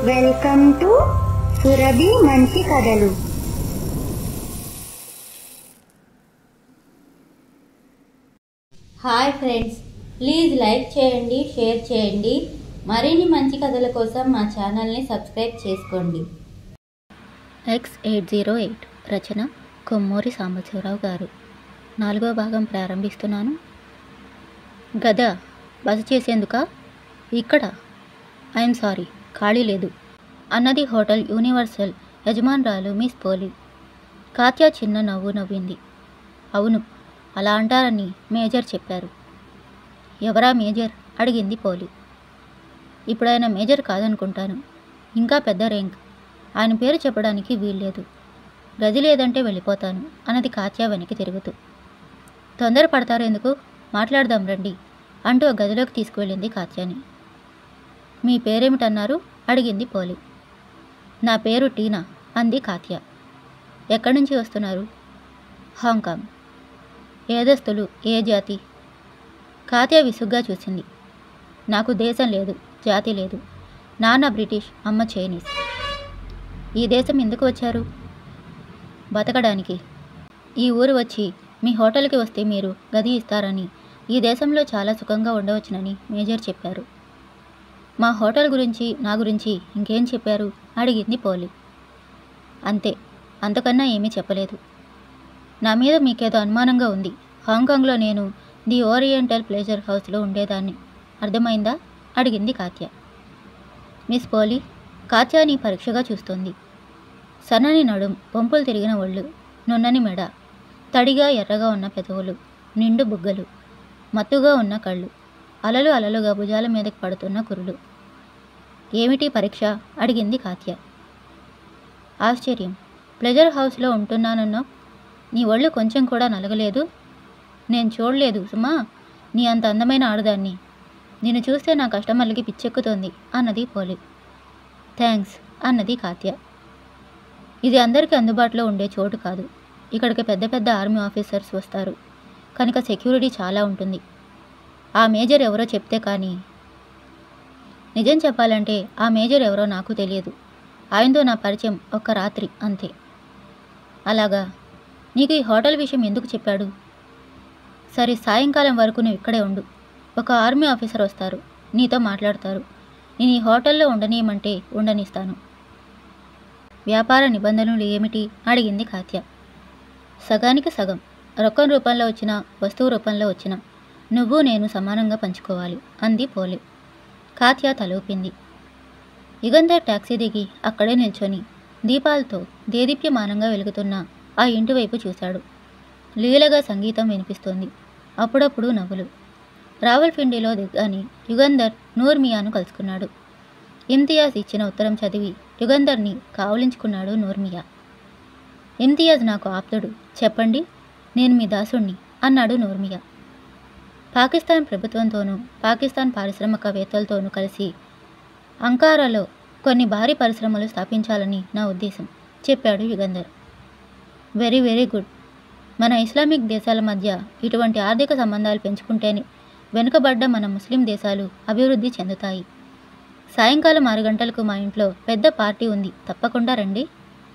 welcome to Surabhi మంచి కథలు hi friends please like చేయండి షేర్ చేయండి మరిన్ని మంచి కథల కోసం మా ఛానల్ని సబ్స్క్రైబ్ చేసుకోండి ఎక్స్ ఎయిట్ జీరో ఎయిట్ రచన కొమ్మూరి సాంబశివరావు గారు నాలుగో భాగం ప్రారంభిస్తున్నాను గద బస చేసేందుక ఇక్కడ ఐఎమ్ సారీ ఖాళీ లేదు అన్నది హోటల్ యూనివర్సల్ యజమానురాలు మిస్ పోలి కాత్య చిన్న నవ్వు నవ్వింది అవును అలా అంటారని మేజర్ చెప్పారు ఎవరా మేజర్ అడిగింది పోలి ఇప్పుడు ఆయన మేజర్ కాదనుకుంటాను ఇంకా పెద్ద ర్యాంక్ ఆయన పేరు చెప్పడానికి వీల్లేదు గది లేదంటే వెళ్ళిపోతాను అన్నది కాత్య వెనక్కి తిరుగుతూ తొందరపడతారు ఎందుకు మాట్లాడదాం రండి అంటూ ఆ గదిలోకి తీసుకువెళ్ళింది కాత్యాని మీ పేరేమిటన్నారు అడిగింది పోలి నా పేరు టీనా అంది కాత్య ఎక్కడి నుంచి వస్తున్నారు హాంకాంగ్ ఏదస్తులు ఏ జాతి కాత్య విసుగ్గా చూసింది నాకు దేశం లేదు జాతి లేదు నాన్న బ్రిటిష్ అమ్మ చైనీస్ ఈ దేశం ఎందుకు వచ్చారు బతకడానికి ఈ ఊరు వచ్చి మీ హోటల్కి వస్తే మీరు గది ఇస్తారని ఈ దేశంలో చాలా సుఖంగా ఉండవచ్చునని మేజర్ చెప్పారు మా హోటల్ గురించి నా గురించి ఇంకేం చెప్పారు అడిగింది పోలి అంతే అంతకన్నా ఏమీ చెప్పలేదు నా మీద మీకేదో అనుమానంగా ఉంది హాంకాంగ్లో నేను ది ఓరియంటల్ ప్లేజర్ హౌస్లో ఉండేదాన్ని అర్థమైందా అడిగింది కాత్య మిస్ పోలి కాత్యాని పరీక్షగా చూస్తోంది సన్నని నడుం వంపులు తిరిగిన ఒళ్ళు నున్నని మెడ తడిగా ఎర్రగా ఉన్న పెదవులు నిండు బుగ్గలు మత్తుగా ఉన్న కళ్ళు అలలు అలలుగా భుజాల మీదకి పడుతున్న కురులు ఏమిటి పరీక్ష అడిగింది కాత్య ఆశ్చర్యం ప్లెజర్ హౌస్లో ఉంటున్నానన్నావు నీ ఒళ్ళు కొంచెం కూడా నలగలేదు నేను చూడలేదు సుమా నీ అంత అందమైన ఆడదాన్ని నిన్ను చూస్తే నా కస్టమర్లకి పిచ్చెక్కుతోంది అన్నది పోలి థ్యాంక్స్ అన్నది కాత్య ఇది అందరికీ అందుబాటులో ఉండే చోటు కాదు ఇక్కడికి పెద్ద పెద్ద ఆర్మీ ఆఫీసర్స్ వస్తారు కనుక సెక్యూరిటీ చాలా ఉంటుంది ఆ మేజర్ ఎవరో చెప్తే కానీ నిజం చెప్పాలంటే ఆ మేజర్ ఎవరో నాకు తెలియదు ఆయనతో నా పరిచయం ఒక్క రాత్రి అంతే అలాగా నీకు ఈ హోటల్ విషయం ఎందుకు చెప్పాడు సరే సాయంకాలం వరకు నువ్వు ఇక్కడే ఉండు ఒక ఆర్మీ ఆఫీసర్ వస్తారు నీతో మాట్లాడతారు నేను ఈ హోటల్లో ఉండనీయమంటే ఉండనిస్తాను వ్యాపార నిబంధనలు ఏమిటి అడిగింది కాత్య సగానికి సగం రొక్కం రూపంలో వచ్చిన వస్తువు రూపంలో వచ్చిన నువ్వు నేను సమానంగా పంచుకోవాలి అంది పోలి కాత్య తలూపింది యుగంధర్ టాక్సీ దిగి అక్కడే నిల్చొని దీపాలతో దేదీప్యమానంగా వెలుగుతున్న ఆ ఇంటి వైపు చూశాడు లీలగా సంగీతం వినిపిస్తోంది అప్పుడప్పుడు నవ్వులు రావల్పిండిలో దిగ్గాని యుగంధర్ నూర్మియాను కలుసుకున్నాడు ఇమ్తియాజ్ ఇచ్చిన ఉత్తరం చదివి యుగంధర్ని కావలించుకున్నాడు నూర్మియా ఇమ్తియాజ్ నాకు ఆప్తుడు చెప్పండి నేను మీ దాసుణ్ణి అన్నాడు నూర్మియా పాకిస్తాన్ ప్రభుత్వంతోనూ పాకిస్తాన్ పారిశ్రామికవేత్తలతోనూ కలిసి అంకారాలో కొన్ని భారీ పరిశ్రమలు స్థాపించాలని నా ఉద్దేశం చెప్పాడు యుగంధర్ వెరీ వెరీ గుడ్ మన ఇస్లామిక్ దేశాల మధ్య ఇటువంటి ఆర్థిక సంబంధాలు పెంచుకుంటేనే వెనుకబడ్డ మన ముస్లిం దేశాలు అభివృద్ధి చెందుతాయి సాయంకాలం ఆరు గంటలకు మా ఇంట్లో పెద్ద పార్టీ ఉంది తప్పకుండా రండి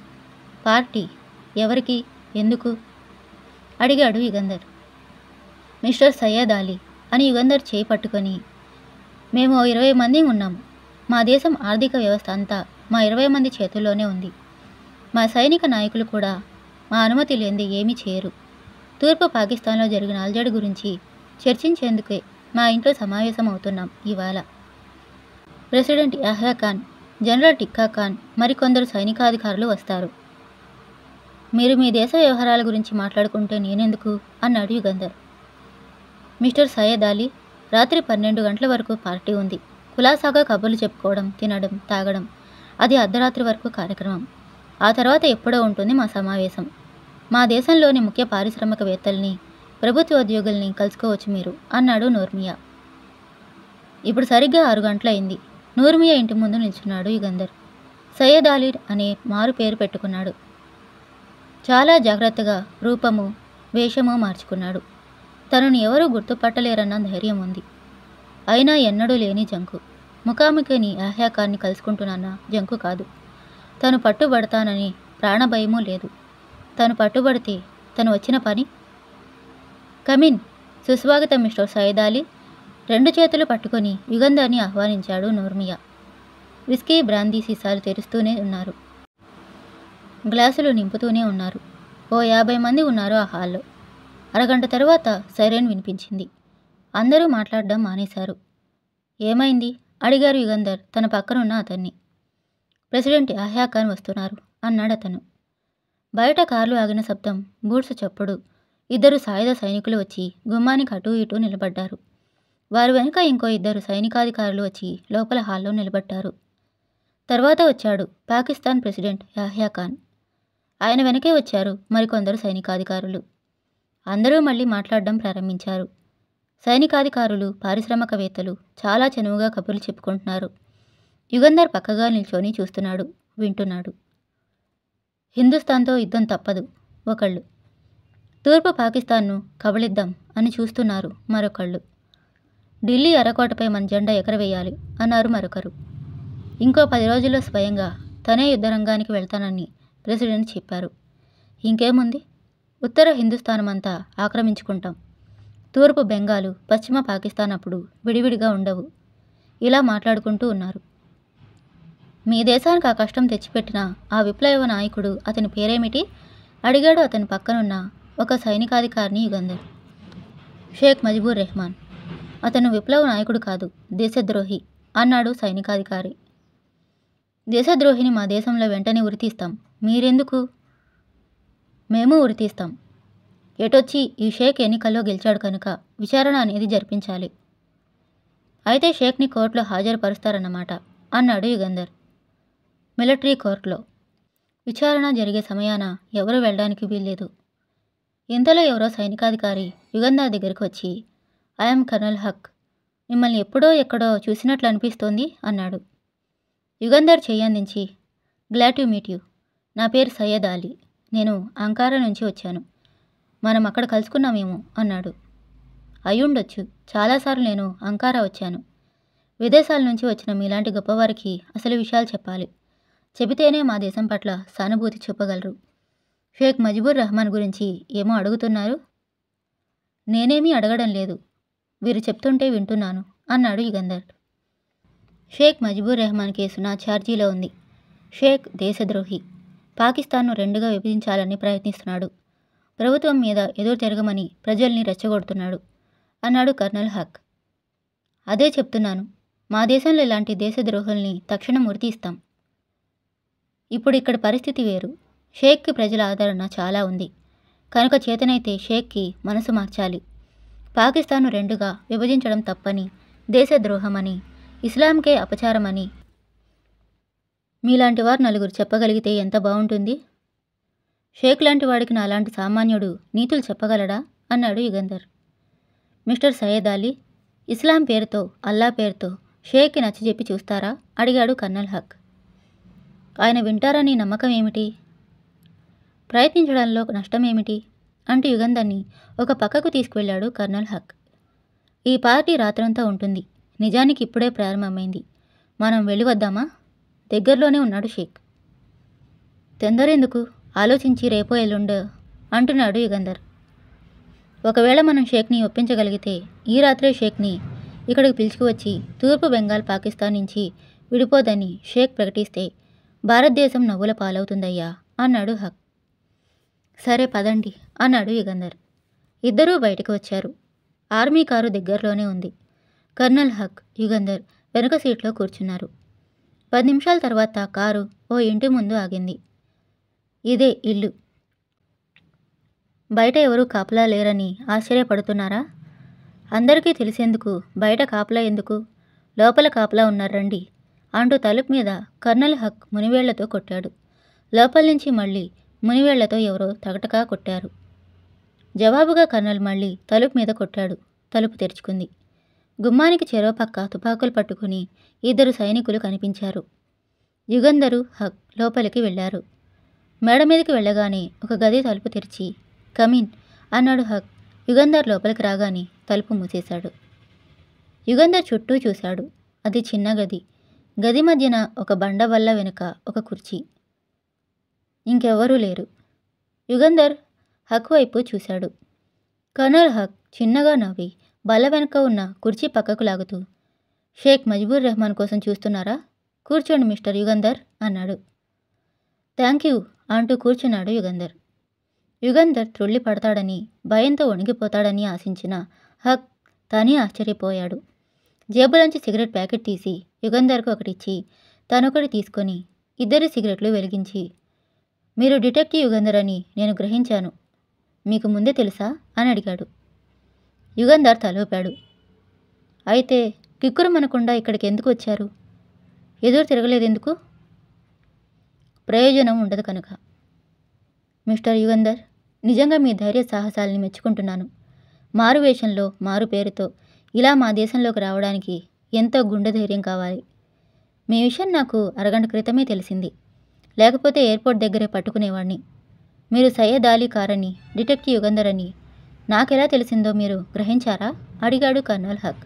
పార్టీ ఎవరికి ఎందుకు అడిగాడు యుగంధర్ మిస్టర్ సయ్యద్ అలీ అని యుగంధర్ చేయి పట్టుకొని మేము ఓ ఇరవై మంది ఉన్నాము మా దేశం ఆర్థిక వ్యవస్థ అంతా మా ఇరవై మంది చేతుల్లోనే ఉంది మా సైనిక నాయకులు కూడా మా అనుమతి లేనిది ఏమీ చేయరు తూర్పు పాకిస్తాన్లో జరిగిన అల్జడి గురించి చర్చించేందుకే మా ఇంట్లో సమావేశం అవుతున్నాం ఇవాళ ప్రెసిడెంట్ యాహ్యా ఖాన్ జనరల్ టిక్కా ఖాన్ మరికొందరు సైనికాధికారులు వస్తారు మీరు మీ దేశ వ్యవహారాల గురించి మాట్లాడుకుంటే నేనెందుకు అన్నాడు యుగంధర్ మిస్టర్ సయ్యద్ అలీ రాత్రి పన్నెండు గంటల వరకు పార్టీ ఉంది కులాసాగా కబుర్లు చెప్పుకోవడం తినడం తాగడం అది అర్ధరాత్రి వరకు కార్యక్రమం ఆ తర్వాత ఎప్పుడో ఉంటుంది మా సమావేశం మా దేశంలోని ముఖ్య పారిశ్రామికవేత్తల్ని ప్రభుత్వ ఉద్యోగుల్ని కలుసుకోవచ్చు మీరు అన్నాడు నూర్మియా ఇప్పుడు సరిగ్గా ఆరు గంటలైంది నూర్మియా ఇంటి ముందు నిల్చున్నాడు యుగంధర్ సయ్యద్ అలీ అనే మారు పేరు పెట్టుకున్నాడు చాలా జాగ్రత్తగా రూపము వేషము మార్చుకున్నాడు తనను ఎవరూ గుర్తుపట్టలేరన్న ధైర్యం ఉంది అయినా ఎన్నడూ లేని జంకు ముఖాముఖిని ఆహ్యాకాన్ని కలుసుకుంటున్నానా జంకు కాదు తను పట్టుబడతానని ప్రాణభయమూ లేదు తను పట్టుబడితే తను వచ్చిన పని కమిన్ సుస్వాగతం మిస్టర్ సైదాలి రెండు చేతులు పట్టుకొని యుగంధర్ని ఆహ్వానించాడు నోర్మియా విస్కీ బ్రాందీ సీసాలు తెరుస్తూనే ఉన్నారు గ్లాసులు నింపుతూనే ఉన్నారు ఓ యాభై మంది ఉన్నారు ఆ హాల్లో అరగంట తర్వాత సైరన్ వినిపించింది అందరూ మాట్లాడడం మానేశారు ఏమైంది అడిగారు యుగంధర్ తన పక్కనున్న అతన్ని ప్రెసిడెంట్ యాహ్యా ఖాన్ వస్తున్నారు అన్నాడు అతను బయట కార్లు ఆగిన శబ్దం బూట్స్ చప్పుడు ఇద్దరు సాయుధ సైనికులు వచ్చి గుమ్మానికి అటూ ఇటూ నిలబడ్డారు వారి వెనుక ఇంకో ఇద్దరు సైనికాధికారులు వచ్చి లోపల హాల్లో నిలబడ్డారు తర్వాత వచ్చాడు పాకిస్తాన్ ప్రెసిడెంట్ యాహ్యా ఖాన్ ఆయన వెనకే వచ్చారు మరికొందరు సైనికాధికారులు అందరూ మళ్ళీ మాట్లాడడం ప్రారంభించారు సైనికాధికారులు పారిశ్రామికవేత్తలు చాలా చనువుగా కబుర్లు చెప్పుకుంటున్నారు యుగంధర్ పక్కగా నిల్చొని చూస్తున్నాడు వింటున్నాడు హిందుస్థాన్తో యుద్ధం తప్పదు ఒకళ్ళు తూర్పు పాకిస్తాన్ను కబళిద్దాం అని చూస్తున్నారు మరొకళ్ళు ఢిల్లీ అరకోటపై మన జెండా ఎగరవేయాలి అన్నారు మరొకరు ఇంకో పది రోజుల్లో స్వయంగా తనే యుద్ధరంగానికి వెళ్తానని ప్రెసిడెంట్ చెప్పారు ఇంకేముంది ఉత్తర హిందుస్థానమంతా ఆక్రమించుకుంటాం తూర్పు బెంగాలు పశ్చిమ పాకిస్తాన్ అప్పుడు విడివిడిగా ఉండవు ఇలా మాట్లాడుకుంటూ ఉన్నారు మీ దేశానికి ఆ కష్టం తెచ్చిపెట్టిన ఆ విప్లవ నాయకుడు అతని పేరేమిటి అడిగాడు అతని పక్కనున్న ఒక సైనికాధికారిని యుగంధర్ షేక్ మజిబూర్ రెహమాన్ అతను విప్లవ నాయకుడు కాదు దేశద్రోహి అన్నాడు సైనికాధికారి దేశద్రోహిని మా దేశంలో వెంటనే ఉరితీస్తాం మీరెందుకు మేము ఉరితీస్తాం ఎటొచ్చి ఈ షేక్ ఎన్నికల్లో గెలిచాడు కనుక విచారణ అనేది జరిపించాలి అయితే షేక్ని కోర్టులో హాజరుపరుస్తారన్నమాట అన్నాడు యుగంధర్ మిలిటరీ కోర్టులో విచారణ జరిగే సమయాన ఎవరు వెళ్ళడానికి వీల్లేదు ఇంతలో ఎవరో సైనికాధికారి యుగంధర్ దగ్గరికి వచ్చి ఐఎమ్ కర్నల్ హక్ మిమ్మల్ని ఎప్పుడో ఎక్కడో చూసినట్లు అనిపిస్తోంది అన్నాడు యుగంధర్ చెయ్యందించి గ్లాడ్ టు మీట్ యూ నా పేరు సయ్యద్ అలీ నేను అంకారా నుంచి వచ్చాను మనం అక్కడ కలుసుకున్నామేమో అన్నాడు అయ్యుండొచ్చు చాలాసార్లు నేను అంకారా వచ్చాను విదేశాల నుంచి వచ్చిన మీలాంటి గొప్పవారికి అసలు విషయాలు చెప్పాలి చెబితేనే మా దేశం పట్ల సానుభూతి చూపగలరు షేక్ మజిబూర్ రహమాన్ గురించి ఏమో అడుగుతున్నారు నేనేమీ అడగడం లేదు వీరు చెప్తుంటే వింటున్నాను అన్నాడు యుగంధర్ షేక్ మజిబూర్ రెహమాన్ కేసు నా ఛార్జీలో ఉంది షేక్ దేశద్రోహి పాకిస్తాన్ను రెండుగా విభజించాలని ప్రయత్నిస్తున్నాడు ప్రభుత్వం మీద ఎదురు తిరగమని ప్రజల్ని రెచ్చగొడుతున్నాడు అన్నాడు కర్నల్ హక్ అదే చెప్తున్నాను మా దేశంలో ఇలాంటి దేశద్రోహుల్ని తక్షణం ఉరితీస్తాం ఇప్పుడు ఇక్కడ పరిస్థితి వేరు షేక్కి ప్రజల ఆదరణ చాలా ఉంది కనుక చేతనైతే షేక్కి మనసు మార్చాలి పాకిస్తాన్ను రెండుగా విభజించడం తప్పని దేశద్రోహమని ఇస్లాంకే అపచారమని మీలాంటి వారు నలుగురు చెప్పగలిగితే ఎంత బాగుంటుంది షేక్ లాంటి వాడికి నాలాంటి సామాన్యుడు నీతులు చెప్పగలడా అన్నాడు యుగంధర్ మిస్టర్ సయ్యద్ అలీ ఇస్లాం పేరుతో అల్లా పేరుతో షేక్కి నచ్చజెప్పి చూస్తారా అడిగాడు కర్నల్ హక్ ఆయన వింటారని నమ్మకం ఏమిటి ప్రయత్నించడంలో నష్టం ఏమిటి అంటూ యుగంధర్ని ఒక పక్కకు తీసుకువెళ్ళాడు కర్నల్ హక్ ఈ పార్టీ రాత్రంతా ఉంటుంది నిజానికి ఇప్పుడే ప్రారంభమైంది మనం వెళ్ళి వద్దామా దగ్గరలోనే ఉన్నాడు షేక్ తొందరెందుకు ఆలోచించి రేపో ఎల్లుండో అంటున్నాడు యుగంధర్ ఒకవేళ మనం షేక్ని ఒప్పించగలిగితే ఈ రాత్రే షేక్ని ఇక్కడికి పిలుచుకువచ్చి తూర్పు బెంగాల్ పాకిస్తాన్ నుంచి విడిపోదని షేక్ ప్రకటిస్తే భారతదేశం నవ్వుల పాలవుతుందయ్యా అన్నాడు హక్ సరే పదండి అన్నాడు యుగంధర్ ఇద్దరూ బయటకు వచ్చారు ఆర్మీ కారు దగ్గరలోనే ఉంది కర్నల్ హక్ యుగంధర్ వెనుక సీట్లో కూర్చున్నారు పది నిమిషాల తర్వాత కారు ఓ ఇంటి ముందు ఆగింది ఇదే ఇల్లు బయట ఎవరూ కాపలా లేరని ఆశ్చర్యపడుతున్నారా అందరికీ తెలిసేందుకు బయట కాపలా ఎందుకు లోపల కాపలా ఉన్నారు రండి అంటూ తలుపు మీద కర్నల్ హక్ మునివేళ్లతో కొట్టాడు లోపల నుంచి మళ్ళీ మునివేళ్లతో ఎవరో తగటగా కొట్టారు జవాబుగా కర్నల్ మళ్ళీ తలుపు మీద కొట్టాడు తలుపు తెరుచుకుంది గుమ్మానికి చెరో పక్క తుపాకులు పట్టుకుని ఇద్దరు సైనికులు కనిపించారు యుగంధరు హక్ లోపలికి వెళ్ళారు మేడ మీదకి వెళ్ళగానే ఒక గది తలుపు తెరిచి కమిన్ అన్నాడు హక్ యుగంధర్ లోపలికి రాగానే తలుపు మూసేశాడు యుగంధర్ చుట్టూ చూశాడు అది చిన్న గది గది మధ్యన ఒక బండ బల్ల వెనుక ఒక కుర్చీ ఇంకెవ్వరూ లేరు యుగంధర్ హక్ వైపు చూశాడు కర్నల్ హక్ చిన్నగా నవ్వి బల్ల వెనుక ఉన్న కుర్చీ పక్కకు లాగుతూ షేక్ మజ్బూర్ రెహమాన్ కోసం చూస్తున్నారా కూర్చోండి మిస్టర్ యుగంధర్ అన్నాడు థ్యాంక్ యూ అంటూ కూర్చున్నాడు యుగంధర్ యుగంధర్ త్రుళ్ళి పడతాడని భయంతో వణిగిపోతాడని ఆశించిన హక్ తని ఆశ్చర్యపోయాడు జేబులోంచి సిగరెట్ ప్యాకెట్ తీసి యుగంధర్కు ఒకటిచ్చి తనొకటి తీసుకొని ఇద్దరు సిగరెట్లు వెలిగించి మీరు డిటెక్టివ్ యుగంధర్ అని నేను గ్రహించాను మీకు ముందే తెలుసా అని అడిగాడు యుగంధర్ తలూపాడు అయితే కిక్కురుమనకుండా ఇక్కడికి ఎందుకు వచ్చారు ఎదురు తిరగలేదెందుకు ప్రయోజనం ఉండదు కనుక మిస్టర్ యుగంధర్ నిజంగా మీ ధైర్య సాహసాలని మెచ్చుకుంటున్నాను మారు వేషంలో మారు పేరుతో ఇలా మా దేశంలోకి రావడానికి ఎంతో గుండె ధైర్యం కావాలి మీ విషయం నాకు అరగంట క్రితమే తెలిసింది లేకపోతే ఎయిర్పోర్ట్ దగ్గరే పట్టుకునేవాడిని మీరు సయ్యద్ అలీ కారని డిటెక్టివ్ యుగంధర్ అని నాకెలా తెలిసిందో మీరు గ్రహించారా అడిగాడు కర్నల్ హక్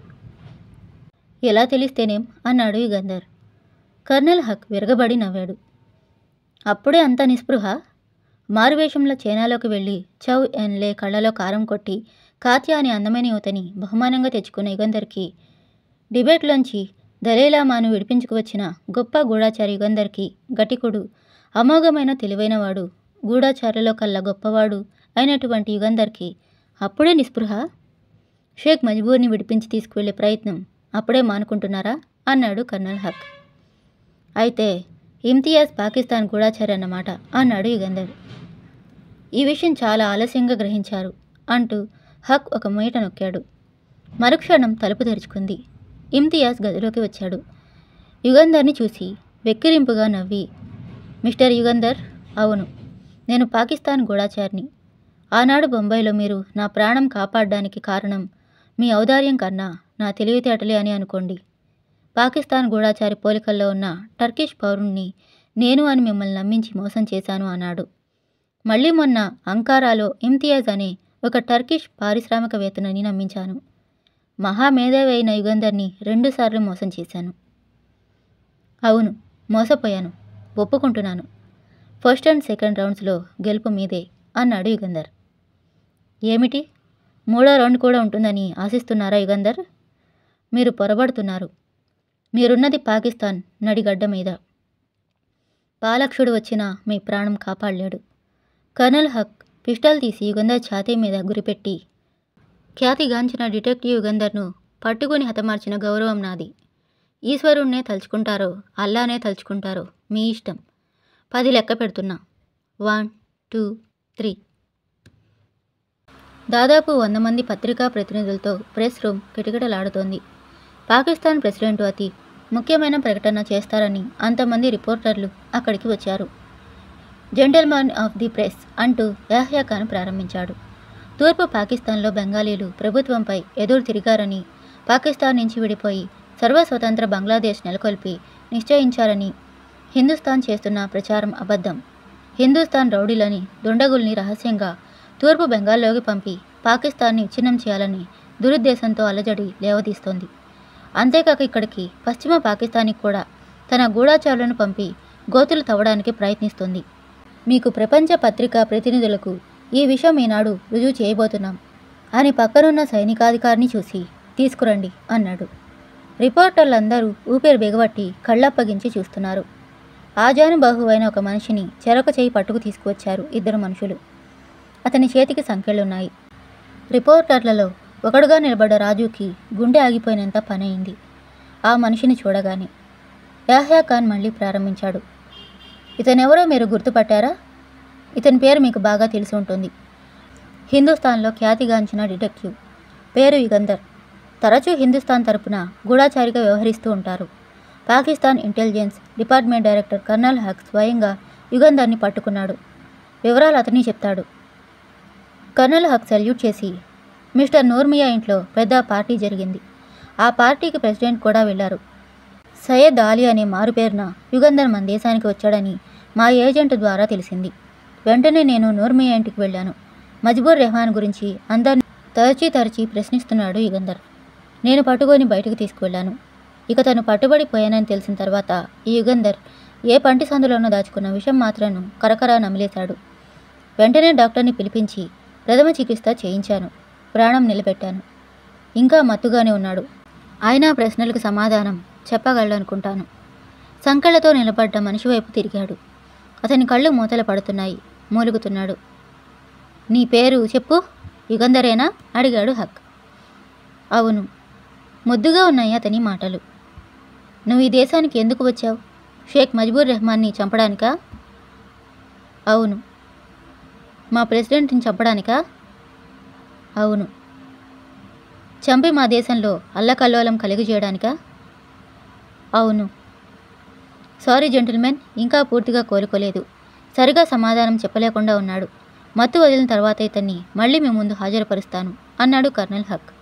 ఎలా తెలిస్తేనేం అన్నాడు యుగంధర్ కర్నల్ హక్ విరగబడి నవ్వాడు అప్పుడే అంత నిస్పృహ మారువేషంలో చైనాలోకి వెళ్ళి చౌ ఎన్లే కళ్ళలో కారం కొట్టి కాత్య అనే అందమైన యువతని బహుమానంగా తెచ్చుకున్న యుగంధర్కి డిబేట్లోంచి దలేలామాను విడిపించుకువచ్చిన గొప్ప గూఢాచారి యుగంధర్కి గటికుడు అమోఘమైన తెలివైనవాడు గూఢాచారులో కల్లా గొప్పవాడు అయినటువంటి యుగంధర్కి అప్పుడే నిస్పృహ షేక్ మజ్బూర్ని విడిపించి తీసుకువెళ్ళే ప్రయత్నం అప్పుడే మానుకుంటున్నారా అన్నాడు కర్నల్ హక్ అయితే ఇమ్తియాజ్ పాకిస్తాన్ గూఢాచారి అన్నమాట అన్నాడు యుగంధర్ ఈ విషయం చాలా ఆలస్యంగా గ్రహించారు అంటూ హక్ ఒక మీట నొక్కాడు మరుక్షణం తలుపు తెరుచుకుంది ఇమ్తియాజ్ గదిలోకి వచ్చాడు యుగంధర్ని చూసి వెక్కిరింపుగా నవ్వి మిస్టర్ యుగంధర్ అవును నేను పాకిస్తాన్ గూఢాచారిని ఆనాడు బొంబాయిలో మీరు నా ప్రాణం కాపాడడానికి కారణం మీ ఔదార్యం కన్నా నా తెలివితేటలే అని అనుకోండి పాకిస్తాన్ గూఢాచారి పోలికల్లో ఉన్న టర్కిష్ పౌరుణ్ణి నేను అని మిమ్మల్ని నమ్మించి మోసం చేశాను అన్నాడు మళ్ళీ మొన్న అంకారాలో ఇమ్తియాజ్ అనే ఒక టర్కిష్ పారిశ్రామికవేత్తనని నమ్మించాను మహామేధావి అయిన యుగంధర్ని రెండుసార్లు మోసం చేశాను అవును మోసపోయాను ఒప్పుకుంటున్నాను ఫస్ట్ అండ్ సెకండ్ రౌండ్స్లో గెలుపు మీదే అన్నాడు యుగంధర్ ఏమిటి మూడో రౌండ్ కూడా ఉంటుందని ఆశిస్తున్నారా యుగంధర్ మీరు పొరబడుతున్నారు మీరున్నది పాకిస్తాన్ నడిగడ్డ మీద పాలక్షుడు వచ్చినా మీ ప్రాణం కాపాడలేడు కర్నల్ హక్ పిస్టల్ తీసి యుగంధర్ ఛాతీ మీద గురిపెట్టి ఖ్యాతిగాంచిన డిటెక్టివ్ యుగంధర్ను పట్టుకుని హతమార్చిన గౌరవం నాది ఈశ్వరుణ్ణే తలుచుకుంటారో అల్లానే తలుచుకుంటారో మీ ఇష్టం పది లెక్క పెడుతున్నా వన్ టూ త్రీ దాదాపు వంద మంది పత్రికా ప్రతినిధులతో ప్రెస్ రూమ్ కిటకిటలాడుతోంది పాకిస్తాన్ ప్రెసిడెంట్ అతి ముఖ్యమైన ప్రకటన చేస్తారని అంతమంది రిపోర్టర్లు అక్కడికి వచ్చారు జెంటల్మన్ ఆఫ్ ది ప్రెస్ అంటూ యాహ్యా ఖాన్ ప్రారంభించాడు తూర్పు పాకిస్తాన్లో బెంగాలీలు ప్రభుత్వంపై ఎదురు తిరిగారని పాకిస్తాన్ నుంచి విడిపోయి సర్వస్వతంత్ర బంగ్లాదేశ్ నెలకొల్పి నిశ్చయించారని హిందుస్థాన్ చేస్తున్న ప్రచారం అబద్ధం హిందుస్థాన్ రౌడీలని దుండగుల్ని రహస్యంగా తూర్పు బెంగాల్లోకి పంపి పాకిస్తాన్ని విచ్ఛిన్నం చేయాలని దురుద్దేశంతో అలజడి లేవదీస్తోంది అంతేకాక ఇక్కడికి పశ్చిమ పాకిస్తాన్కి కూడా తన గూఢాచారులను పంపి గోతులు తవ్వడానికి ప్రయత్నిస్తుంది మీకు ప్రపంచ పత్రికా ప్రతినిధులకు ఈ విషయం ఈనాడు రుజువు చేయబోతున్నాం అని పక్కనున్న సైనికాధికారిని చూసి తీసుకురండి అన్నాడు రిపోర్టర్లందరూ ఊపిరి బిగబట్టి కళ్ళప్పగించి చూస్తున్నారు ఆజానుబాహువైన ఒక మనిషిని చెరొక చేయి పట్టుకు తీసుకువచ్చారు ఇద్దరు మనుషులు అతని చేతికి సంఖ్యలున్నాయి రిపోర్టర్లలో ఒకడుగా నిలబడ్డ రాజుకి గుండె ఆగిపోయినంత పనయింది ఆ మనిషిని చూడగానే యాహ్యా ఖాన్ మళ్ళీ ప్రారంభించాడు ఇతనెవరో మీరు గుర్తుపట్టారా ఇతని పేరు మీకు బాగా తెలిసి ఉంటుంది హిందుస్థాన్లో ఖ్యాతిగాంచిన డిటెక్టివ్ పేరు యుగంధర్ తరచూ హిందుస్థాన్ తరపున గూఢాచారిగా వ్యవహరిస్తూ ఉంటారు Pakistan intelligence department director colonel Haq స్వయంగా యుగంధర్ని పట్టుకున్నాడు వివరాలు అతని చెప్తాడు కర్నల్ హక్ సల్యూట్ చేసి మిస్టర్ నూర్మియా ఇంట్లో పెద్ద పార్టీ జరిగింది ఆ పార్టీకి ప్రెసిడెంట్ కూడా వెళ్ళారు సయ్యద్ అలీ అనే మారు పేరున యుగంధర్ మన దేశానికి వచ్చాడని మా ఏజెంట్ ద్వారా తెలిసింది వెంటనే నేను నూర్మియా ఇంటికి వెళ్ళాను మజ్బూర్ రెహమాన్ గురించి అందరిని తరచి తరచి ప్రశ్నిస్తున్నాడు యుగంధర్ నేను పట్టుకొని బయటకు తీసుకువెళ్ళాను ఇక తను పట్టుబడిపోయానని తెలిసిన తర్వాత ఈ యుగంధర్ ఏ పంటి సందులోనో దాచుకున్న విషం మాత్రను కరకరా నమిలేశాడు వెంటనే డాక్టర్ని పిలిపించి ప్రథమ చికిత్స చేయించాను ప్రాణం నిలబెట్టాను ఇంకా మత్తుగానే ఉన్నాడు ఆయన ఆ ప్రశ్నలకు సమాధానం చెప్పగలనుకుంటాను సంకళ్ళతో నిలబడ్డ మనిషి వైపు తిరిగాడు అతని కళ్ళు మూతలు పడుతున్నాయి మూలుగుతున్నాడు నీ పేరు చెప్పు యుగంధరేనా అడిగాడు హక్ అవును ముద్దుగా ఉన్నాయి అతని మాటలు నువ్వు ఈ దేశానికి ఎందుకు వచ్చావు షేక్ మజ్బూర్ రెహమాన్ని చంపడానికా అవును మా ప్రెసిడెంట్ని చంపడానికా అవును చంపి మా దేశంలో అల్లకల్లోలం కలిగి చేయడానికా అవును సారీ జెంటిల్మెన్ ఇంకా పూర్తిగా కోలుకోలేదు సరిగా సమాధానం చెప్పలేకుండా ఉన్నాడు మత్తు వదిలిన తర్వాత ఇతన్ని మళ్ళీ మీ ముందు హాజరుపరుస్తాను అన్నాడు కర్నల్ హక్